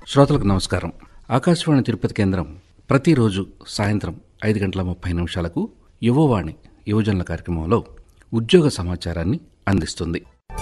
శ్రోతలకు నమస్కారం ఆకాశవాణి తిరుపతి కేంద్రం ప్రతిరోజు సాయంత్రం ఐదు గంటల ముప్పై నిమిషాలకు యువవాణి యువజనుల కార్యక్రమంలో ఉద్యోగ సమాచారాన్ని అందిస్తుంది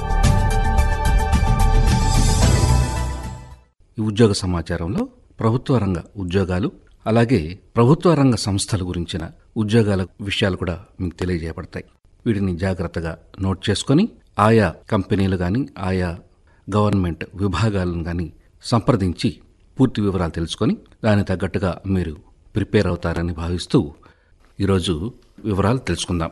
ఈ ఉద్యోగ సమాచారంలో ప్రభుత్వ రంగ ఉద్యోగాలు అలాగే ప్రభుత్వ రంగ సంస్థల గురించిన ఉద్యోగాల విషయాలు కూడా మీకు తెలియజేయబడతాయి వీటిని జాగ్రత్తగా నోట్ చేసుకొని ఆయా కంపెనీలు కానీ ఆయా గవర్నమెంట్ విభాగాలను కానీ సంప్రదించి పూర్తి వివరాలు తెలుసుకొని దానికి తగ్గట్టుగా మీరు ప్రిపేర్ అవుతారని భావిస్తూ ఈరోజు వివరాలు తెలుసుకుందాం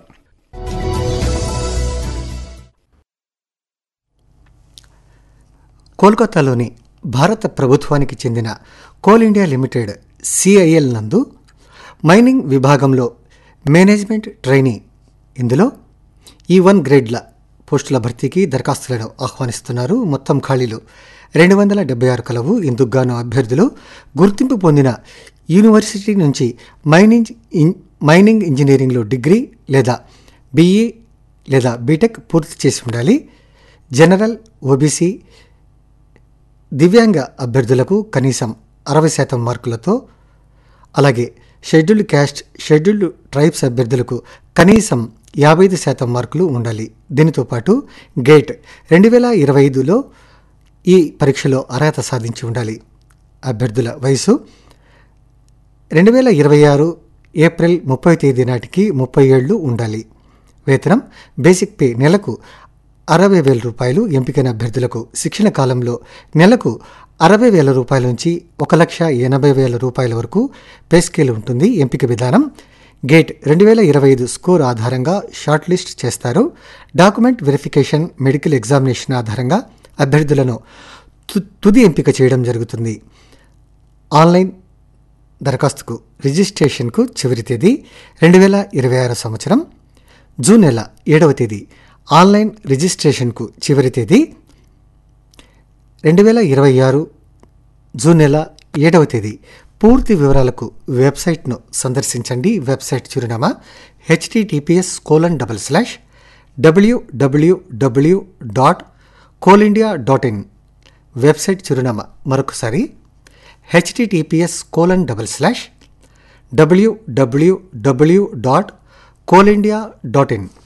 కోల్కతాలోని భారత ప్రభుత్వానికి చెందిన కోల్ ఇండియా లిమిటెడ్ సిఐఎల్ నందు మైనింగ్ విభాగంలో మేనేజ్మెంట్ ట్రైనీ ఇందులో ఈ వన్ గ్రేడ్ల పోస్టుల భర్తీకి దరఖాస్తులను ఆహ్వానిస్తున్నారు మొత్తం ఖాళీలు రెండు వందల డెబ్బై ఆరు కలవు ఇందుకు గాను అభ్యర్థులు గుర్తింపు పొందిన యూనివర్సిటీ నుంచి మైనింగ్ ఇన్ మైనింగ్ ఇంజనీరింగ్లో డిగ్రీ లేదా బీఈ లేదా బీటెక్ పూర్తి చేసి ఉండాలి జనరల్ ఓబీసీ దివ్యాంగ అభ్యర్థులకు కనీసం అరవై శాతం మార్కులతో అలాగే షెడ్యూల్డ్ క్యాస్ట్ షెడ్యూల్డ్ ట్రైబ్స్ అభ్యర్థులకు కనీసం యాభై ఐదు శాతం మార్కులు ఉండాలి దీనితో పాటు గేట్ రెండు వేల ఇరవై ఐదులో ఈ పరీక్షలో అర్హత సాధించి ఉండాలి అభ్యర్థుల వయసు రెండు వేల ఇరవై ఆరు ఏప్రిల్ ముప్పై తేదీ నాటికి ముప్పై ఏళ్ళు ఉండాలి వేతనం బేసిక్ పే నెలకు అరవై వేల రూపాయలు ఎంపికైన అభ్యర్థులకు శిక్షణ కాలంలో నెలకు అరవై వేల రూపాయల నుంచి ఒక లక్ష ఎనభై వేల రూపాయల వరకు పే స్కేల్ ఉంటుంది ఎంపిక విధానం గేట్ రెండు వేల ఇరవై ఐదు స్కోర్ ఆధారంగా షార్ట్ లిస్ట్ చేస్తారు డాక్యుమెంట్ వెరిఫికేషన్ మెడికల్ ఎగ్జామినేషన్ ఆధారంగా అభ్యర్థులను తు- తుది ఎంపిక చేయడం జరుగుతుంది ఆన్లైన్ దరఖాస్తుకు రిజిస్ట్రేషన్కు చివరి తేదీ రెండు వేల ఇరవై ఆరు సంవత్సరం జూన్ నెల ఏడవ తేదీ ఆన్లైన్ రిజిస్ట్రేషన్కు చివరి తేదీ రెండు వేల ఇరవై ఆరు జూన్ నెల ఏడవ తేదీ పూర్తి వివరాలకు వెబ్సైట్ను సందర్శించండి వెబ్సైట్ చిరునామా HTTPS colon double slash W W W dot coal India dot in website చిరునామా మరొకసారి HTTPS colon double slash W W W dot coal India dot in